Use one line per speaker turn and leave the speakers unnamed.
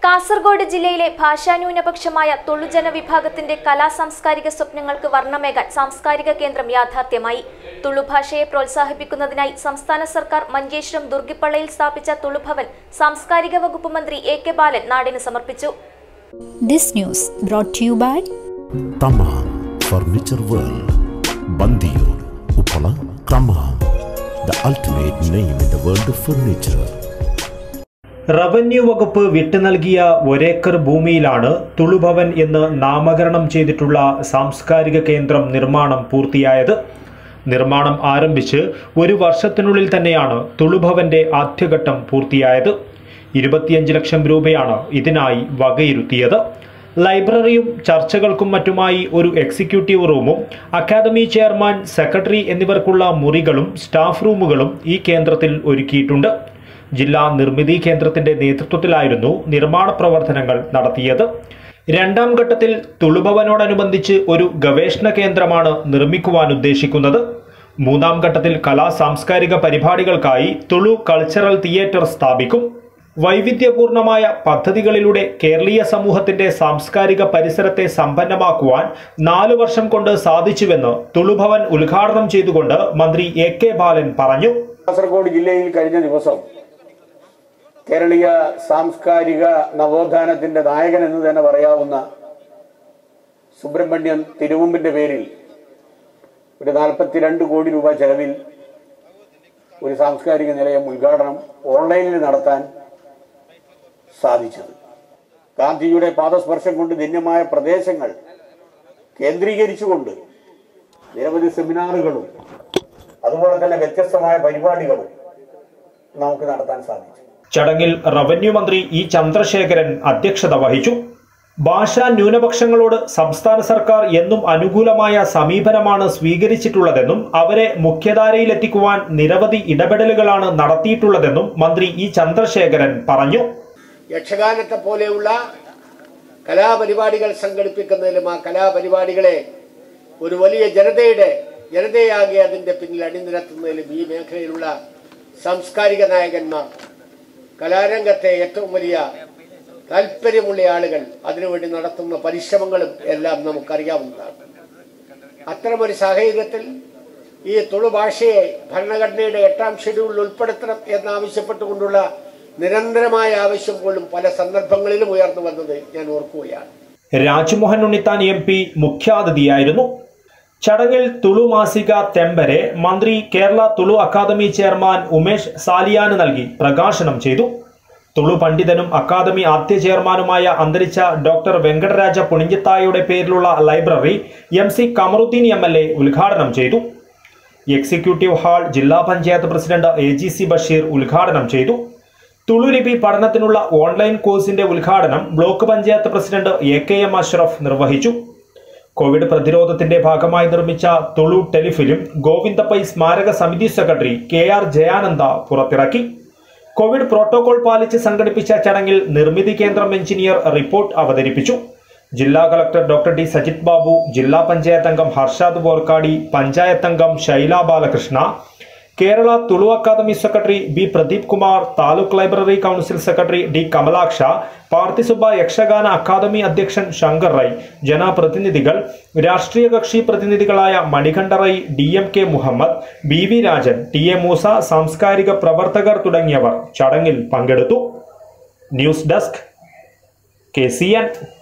കാസർഗോഡ് ജില്ലയിലെ ഭാഷാന്യൂനപക്ഷമായ തുളുജന വിഭാഗത്തിന്റെ കലാ സാംസ്കാരിക സ്വപ്നങ്ങൾക്ക് വർണ്ണമേകാൻ സാംസ്കാരിക കേന്ദ്രം യാഥാർത്ഥ്യമായി തുളു ഭാഷയെ പ്രോത്സാഹിപ്പിക്കുന്നതിനായി സംസ്ഥാന സർക്കാർ മഞ്ചേശ്വരം ദുർഗിപ്പള്ളയിൽ സ്ഥാപിച്ച തുളുഭവൻ സാംസ്കാരിക വകുപ്പ് മന്ത്രി എ കെ ബാലൻ നാടിന് സമർപ്പിച്ചു
This news brought to you by
Thamam furniture world Bandiyur Uppala Thamam the ultimate name in the world of furniture
revenue വകുപ്പ് വിട്ടു നൽകിയ ഒരേക്കർ ഭൂമിയിലാണ് തുളുഭവൻ എന്ന് നാമകരണം ചെയ്തിട്ടുള്ള സാംസ്കാരിക കേന്ദ്രം നിർമ്മാണം പൂർത്തിയായത് നിർമ്മാണം ആരംഭിച്ച് ഒരു വർഷത്തിനുള്ളിൽ തന്നെയാണ് തുളുഭവന്റെ ആദ്യഘട്ടം പൂർത്തിയായത് ഇരുപത്തിയഞ്ച് ലക്ഷം രൂപയാണ് ഇതിനായി വകയിരുത്തിയത് ലൈബ്രറിയും ചർച്ചകൾക്കും മറ്റുമായി ഒരു എക്സിക്യൂട്ടീവ് റൂമും അക്കാദമി ചെയർമാൻ സെക്രട്ടറി എന്നിവർക്കുള്ള മുറികളും സ്റ്റാഫ് റൂമുകളും ഈ കേന്ദ്രത്തിൽ ഒരുക്കിയിട്ടുണ്ട് ജില്ലാ നിർമ്മിതി കേന്ദ്രത്തിന്റെ നേതൃത്വത്തിലായിരുന്നു നിർമ്മാണ പ്രവർത്തനങ്ങൾ നടത്തിയത് രണ്ടാം ഘട്ടത്തിൽ തുളുഭവനോടനുബന്ധിച്ച് ഒരു ഗവേഷണ കേന്ദ്രമാണ് നിർമ്മിക്കുവാൻ ഉദ്ദേശിക്കുന്നത് മൂന്നാം ഘട്ടത്തിൽ കലാ സാംസ്കാരിക പരിപാടികൾക്കായി തുളു കൾച്ചറൽ തിയേറ്റർ സ്ഥാപിക്കും വൈവിധ്യപൂർണമായ പദ്ധതികളിലൂടെ കേരളീയ സമൂഹത്തിന്റെ സാംസ്കാരിക പരിസരത്തെ സമ്പന്നമാക്കുവാൻ നാലു വർഷം കൊണ്ട് സാധിച്ചുവെന്ന് തുളുഭവൻ ഉദ്ഘാടനം ചെയ്തുകൊണ്ട് മന്ത്രി എ കെ ബാലൻ പറഞ്ഞു
കാസർഗോഡ് ജില്ലയിൽ കഴിഞ്ഞ ദിവസം കേരളീയ സാംസ്കാരിക നവോത്ഥാനത്തിന്റെ നായകൻ എന്ന് തന്നെ പറയാവുന്ന സുബ്രഹ്മണ്യൻ തിരുമുമ്പിന്റെ പേരിൽ ഒരു നാൽപ്പത്തിരണ്ട് കോടി രൂപ ചെലവിൽ ഒരു സാംസ്കാരിക നിലയം ഉദ്ഘാടനം ഓൺലൈനിൽ നടത്താൻ സാധിച്ചത് ഗാന്ധിജിയുടെ പാദസ്പർശം കൊണ്ട് ധന്യമായ പ്രദേശങ്ങൾ കേന്ദ്രീകരിച്ചുകൊണ്ട് നിരവധി സെമിനാറുകളും അതുപോലെ തന്നെ വ്യത്യസ്തമായ പരിപാടികളും നമുക്ക് നടത്താൻ സാധിച്ചു
ചടങ്ങിൽ റവന്യൂ മന്ത്രി ഇ ചന്ദ്രശേഖരൻ അധ്യക്ഷത വഹിച്ചു ഭാഷാ ന്യൂനപക്ഷങ്ങളോട് സംസ്ഥാന സർക്കാർ എന്നും അനുകൂലമായ സമീപനമാണ് സ്വീകരിച്ചിട്ടുള്ളതെന്നും അവരെ മുഖ്യധാരയിലെത്തിക്കുവാൻ നിരവധി ഇടപെടലുകളാണ് നടത്തിയിട്ടുള്ളതെന്നും മന്ത്രി ഇ ചന്ദ്രശേഖരൻ പറഞ്ഞു
യക്ഷഗാനത്തെ പോലെയുള്ള കലാപരിപാടികൾ സംഘടിപ്പിക്കുന്നതിലും ആ കലാപരിപാടികളെ ഒരു വലിയ ജനതയുടെ ജനതയാകെ അതിൻ്റെ പിന്നിൽ അണിനിരത്തുന്നതിലും ഈ മേഖലയിലുള്ള സാംസ്കാരിക നായകന്മാർ കലാരംഗത്തെ ഏറ്റവും വലിയ താല്പര്യമുള്ള ആളുകൾ അതിനുവേണ്ടി നടത്തുന്ന പരിശ്രമങ്ങളും എല്ലാം നമുക്കറിയാവുന്നതാണ് അത്തരമൊരു സാഹചര്യത്തിൽ ഈ തുളു ഭാഷയെ ഭരണഘടനയുടെ എട്ടാം ഷെഡ്യൂളിൽ ഉൾപ്പെടുത്തണം എന്നാവശ്യപ്പെട്ടുകൊണ്ടുള്ള നിരന്തരമായ ആവശ്യം പോലും പല സന്ദർഭങ്ങളിലും ഉയർന്നു വന്നത് ഞാൻ ഓർക്കുകയാണ്
രാജ്മോഹൻ ഉണ്ണിത്താൻ എം പി മുഖ്യാതിഥിയായിരുന്നു ചടങ്ങിൽ തുളു മാസിക തെമ്പരെ മന്ത്രി കേരള തുളു അക്കാദമി ചെയർമാൻ ഉമേഷ് സാലിയാന് നൽകി പ്രകാശനം ചെയ്തു തുളു പണ്ഡിതനും അക്കാദമി ആദ്യ ചെയർമാനുമായ അന്തരിച്ച ഡോക്ടർ വെങ്കടരാജ പുണിഞ്ചത്തായുടെ പേരിലുള്ള library M C Kamaruddin M L A ഉദ്ഘാടനം ചെയ്തു എക്സിക്യൂട്ടീവ് ഹാൾ ജില്ലാ panchayat president A G C Basheer ഉദ്ഘാടനം ചെയ്തു തുളുലിപി പഠനത്തിനുള്ള ഓൺലൈൻ കോഴ്സിന്റെ ഉദ്ഘാടനം block panchayat president A K M Ashraf നിർവഹിച്ചു കോവിഡ് പ്രതിരോധത്തിന്റെ ഭാഗമായി നിർമ്മിച്ച തുളു ടെലിഫിലിം ഗോവിന്ദപ്പൈ സ്മാരക സമിതി സെക്രട്ടറി കെ ആർ ജയാനന്ദ പുറത്തിറക്കി കോവിഡ് പ്രോട്ടോകോൾ പാലിച്ച് സംഘടിപ്പിച്ച ചടങ്ങിൽ നിർമ്മിതി കേന്ദ്രം എഞ്ചിനീയർ റിപ്പോർട്ട് അവതരിപ്പിച്ചു ജില്ലാ collector doctor D Sajith Babu ജില്ലാ പഞ്ചായത്ത് അംഗം ഹർഷാദ് ബോർക്കാടി പഞ്ചായത്ത് അംഗം Shaila Balakrishna Kerala Tulu academy secretary B Pradeep Kumar taluk library council secretary D Kamalaksha Parthisubba Yakshagana academy അധ്യക്ഷൻ ശങ്കർ റൈ ജനപ്രതിനിധികൾ രാഷ്ട്രീയ കക്ഷി പ്രതിനിധികളായ Manikanta Rai D M K Muhammad B V Rajan T A Moosa സാംസ്കാരിക പ്രവർത്തകർ തുടങ്ങിയവർ ചടങ്ങിൽ പങ്കെടുത്തു news desk K C N